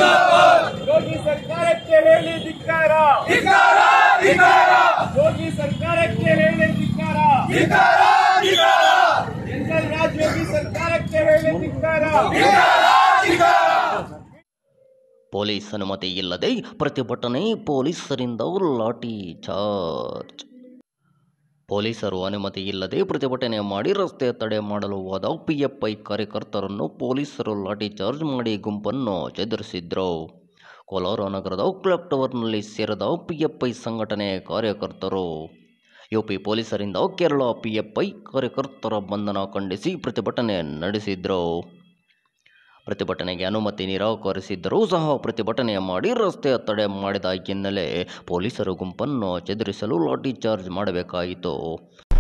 ಯೋಗಿ ಸರ್ಕಾರಕ್ಕೆ ಹೇಳಿ ಧಿಕ್ಕಾರ ಯೋಗಿ ಸರ್ಕಾರಕ್ಕೆ ಹೇಳಿ ಧಿಕ್ಕಾರ ಜನರಲ್ ರಾಜ್ ಯೋಗಿ ಸರ್ಕಾರಕ್ಕೆ ಹೇಳಿ ಧಿಕ್ಕಾರ ಪೊಲೀಸ್ ಅನುಮತಿ ಇಲ್ಲದೆ ಪ್ರತಿಭಟನೆ ಪೊಲೀಸರಿಂದ ಲಾಠಿ ಚಾರ್ಜ್ ಪೊಲೀಸರು ಅನುಮತಿ ಇಲ್ಲದೆ ಪ್ರತಿಭಟನೆ ಮಾಡಿ ರಸ್ತೆ ತಡೆ ಮಾಡಲು ಹೋದ ಪಿಎಫ್ಐ ಕಾರ್ಯಕರ್ತರನ್ನು ಪೊಲೀಸರು ಲಾಠಿ ಚಾರ್ಜ್ ಮಾಡಿ ಗುಂಪನ್ನು ಚದುರಿಸಿದ್ರು ಕೋಲಾರ ನಗರದ ಕ್ಲಾಕ್ ಟವರ್ನಲ್ಲಿ ಸೇರಿದ ಪಿಎಫ್ಐ ಸಂಘಟನೆ ಕಾರ್ಯಕರ್ತರು ಯುಪಿ ಪೊಲೀಸರಿಂದ ಕೇರಳ ಪಿಎಫ್ಐ ಕಾರ್ಯಕರ್ತರ ಬಂಧನ ಖಂಡಿಸಿ ಪ್ರತಿಭಟನೆ ನಡೆಸಿದ್ರು ಪ್ರತಿಭಟನೆಗೆ ಅನುಮತಿ ನಿರಾಕರಿಸಿದ್ದರೂ ಸಹ ಪ್ರತಿಭಟನೆ ಮಾಡಿ ರಸ್ತೆ ತಡೆ ಮಾಡಿದ ಹಿನ್ನೆಲೆ ಪೊಲೀಸರು ಗುಂಪನ್ನು ಚದುರಿಸಲು ಲಾಠಿ ಚಾರ್ಜ್ ಮಾಡಬೇಕಾಯಿತು